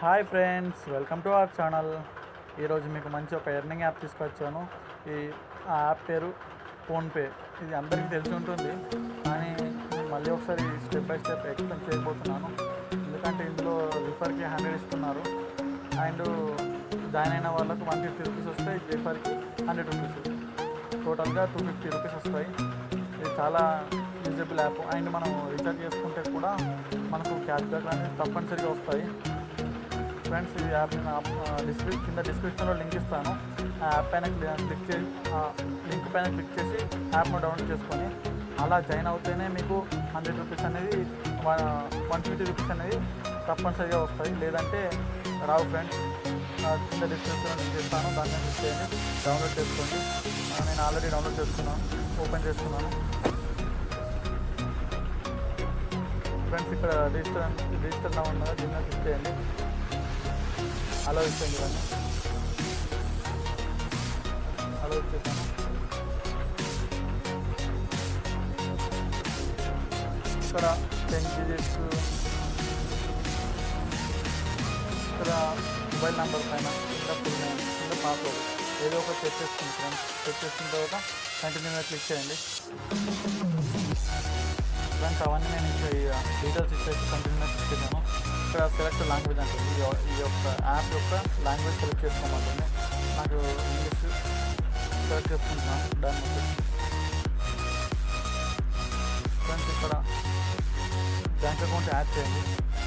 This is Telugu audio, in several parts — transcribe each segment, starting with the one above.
hi friends welcome to our channel ఈరోజు మీకు మంచి ఒక ఎర్నింగ్ యాప్ తీసుకొచ్చాను ఈ ఆ యాప్ పేరు ఫోన్పే ఇది అందరికీ తెలిసి ఉంటుంది కానీ నేను మళ్ళీ ఒకసారి స్టెప్ బై స్టెప్ ఎక్స్ప్లెయిన్ చేయబోతున్నాను ఎందుకంటే ఇందులో రిఫర్కి హండ్రెడ్ ఇస్తున్నారు అండ్ జాయిన్ అయిన వాళ్ళకు వన్ ఫిఫ్టీ రూపీస్ వస్తాయి రిఫర్కి హండ్రెడ్ రూపీస్ టోటల్గా టూ ఫిఫ్టీ రూపీస్ వస్తాయి ఇది చాలా యూజబుల్ యాప్ అండ్ మనం రీఛార్జ్ చేసుకుంటే కూడా మనకు క్యాష్ బ్యాక్ అనేది తప్పనిసరిగా వస్తాయి ఫ్రెండ్స్ ఈ యాప్ నేను డిస్క్రిప్ కింద డిస్క్రిప్షన్లో లింక్ ఇస్తాను ఆ యాప్ పైన క్లి- క్లిక్ చేసి ఆ లింక్ పైన క్లిక్ చేసి యాప్ను డౌన్లోడ్ చేసుకొని అలా జాయిన్ అవుతేనే మీకు హండ్రెడ్ రూపీస్ అనేది వన్ ఫిఫ్టీ రూపీస్ అనేది తప్పనిసరిగా వస్తాయి లేదంటే రావు ఫ్రెండ్స్ ఆ కింద డిస్క్రిప్షన్లో లింక్ ఇస్తాను దాన్ని క్లిక్ చేయండి డౌన్లోడ్ చేసుకోండి ఆ, నేను ఆల్రెడీ డౌన్లోడ్ చేసుకున్నాను ఓపెన్ చేసుకున్నాను ఫ్రెండ్స్ ఇక్కడ రిజిస్టర్ రిజిస్టర్ నా ఉన్నదా దీన్ని క్లిక్ చేయండి అలా ఇచ్చేయండి ఇవన్నీ అలా ఇచ్చేసాను ఇక్కడ టెన్ డిజిట్స్ ఇక్కడ మొబైల్ నెంబర్ పైన కింద ఫుల్ నేమ్ కింద పాస్వర్డ్ ఏదో ఒకటి సెట్ చేసుకుని ఫ్రెండ్స్ సెట్ చేసుకున్న తర్వాత కంటిన్యూ మీద క్లిక్ చేయండి ఫ్రెండ్స్ అవన్నీ నేను ఇంకా ఈ డీటెయిల్స్ ఇచ్చేసి కంటిన్యూ మీద క్లిక్ చేశాను ఇక్కడ సెలెక్ట్ లాంగ్వేజ్ అంటుంది ఈ యొ- ఈ యొక్క యాప్ యొక్క లాంగ్వేజ్ సెలెక్ట్ చేసుకోమంటుంది నాకు ఇంగ్లీష్ సెలెక్ట్ చేసుకుంటున్నాను దాని ఫ్రెండ్స్ ఇక్కడ బ్యాంక్ అకౌంట్ యాడ్ చేయండి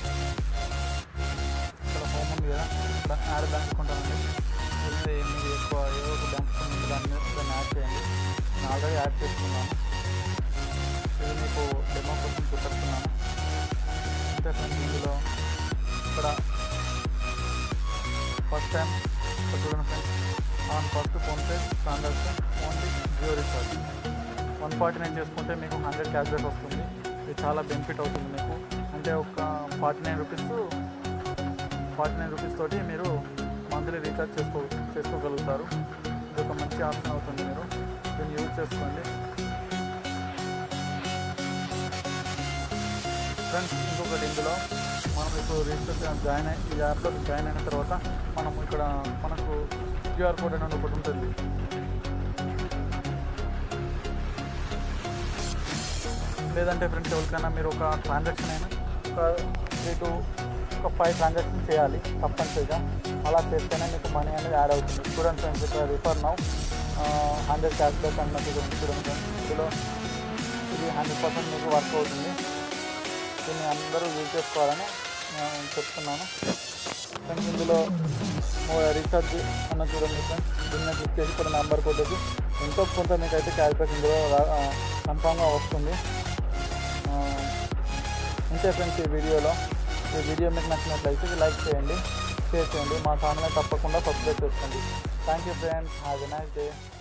ఇక్కడ హోమ్ ఉంది కదా ఇక్కడ యాడ్ బ్యాంక్ అకౌంట్ అనండి ఇది మీరు ఎక్కువ ఏదో ఒక బ్యాంక్ అకౌంట్ ఉంది దాని మీద దాన్ని యాడ్ చేయండి నేను ఆల్రెడీ యాడ్ చేసుకున్నాను ఇది మీకు డెమో కోసం చూపిస్తున్నాను అంతే ఫ్రెండ్స్ ఇందులో ఇక్కడ ఫస్ట్ టైం ఇక్కడ చూడండి friends on first PhonePe transaction only Jio recharge one forty nine చేసుకుంటే మీకు హండ్రెడ్ క్యాష్ బ్యాక్ వస్తుంది ఇది చాలా బెనిఫిట్ అవుతుంది మీకు అంటే ఒక forty nine rupees forty nine rupees తోటి మీరు మంత్లీ రీఛార్జ్ చేసుకో చేసుకోగలుగుతారు ఇది ఒక మంచి ఆప్షన్ అవుతుంది మీరు దీన్ని యూజ్ చేసుకోండి ఫ్రెండ్స్ ఇంకొకటి ఇందులో మనం ఇప్పుడు రిజిస్టర్ జాయిన్ అయ్యి ఈ యాప్లో జాయిన్ అయిన తర్వాత మనం ఇక్కడ మనకు క్యూఆర్ కోడ్ అనేది ఒకటి ఉంటుంది లేదంటే ఫ్రెండ్స్ ఎవరికైనా మీరు ఒక ట్రాన్సాక్షన్ అయినా ఒక త్రీ టు ఒక ఫైవ్ ట్రాన్సాక్షన్ చేయాలి తప్పనిసరిగా అలా చేస్తేనే మీకు మనీ అనేది యాడ్ అవుతుంది చూడండి ఫ్రెండ్స్ ఇక్కడ refer now hundred cashback అన్నట్టు చూడండి చూడండి ఫ్రెండ్స్ ఇందులో ఇది హండ్రెడ్ పర్సెంట్ మీకు వర్క్ అవుతుంది దీన్ని అందరూ యూజ్ చేసుకోవాలని నేను చెప్తున్నాను ఫ్రెండ్స్ ఇందులో రీఛార్జ్ అన్న చూడండి ఫ్రెండ్స్ దీన్ని క్లిక్ చేసి ఇక్కడ నెంబర్ కొట్టేసి ఎంతో కొంత మీకు అయితే క్యాష్ బ్యాక్ ఇందులో కన్ఫామ్గా వస్తుంది ఆ, ఇంతే ఫ్రెండ్స్ ఈ వీడియోలో ఈ వీడియో మీకు నచ్చినట్లయితే లైక్ చేయండి షేర్ చేయండి మా ఛానల్ తప్పకుండా సబ్స్క్రైబ్ చేసుకోండి thank you friends have a nice day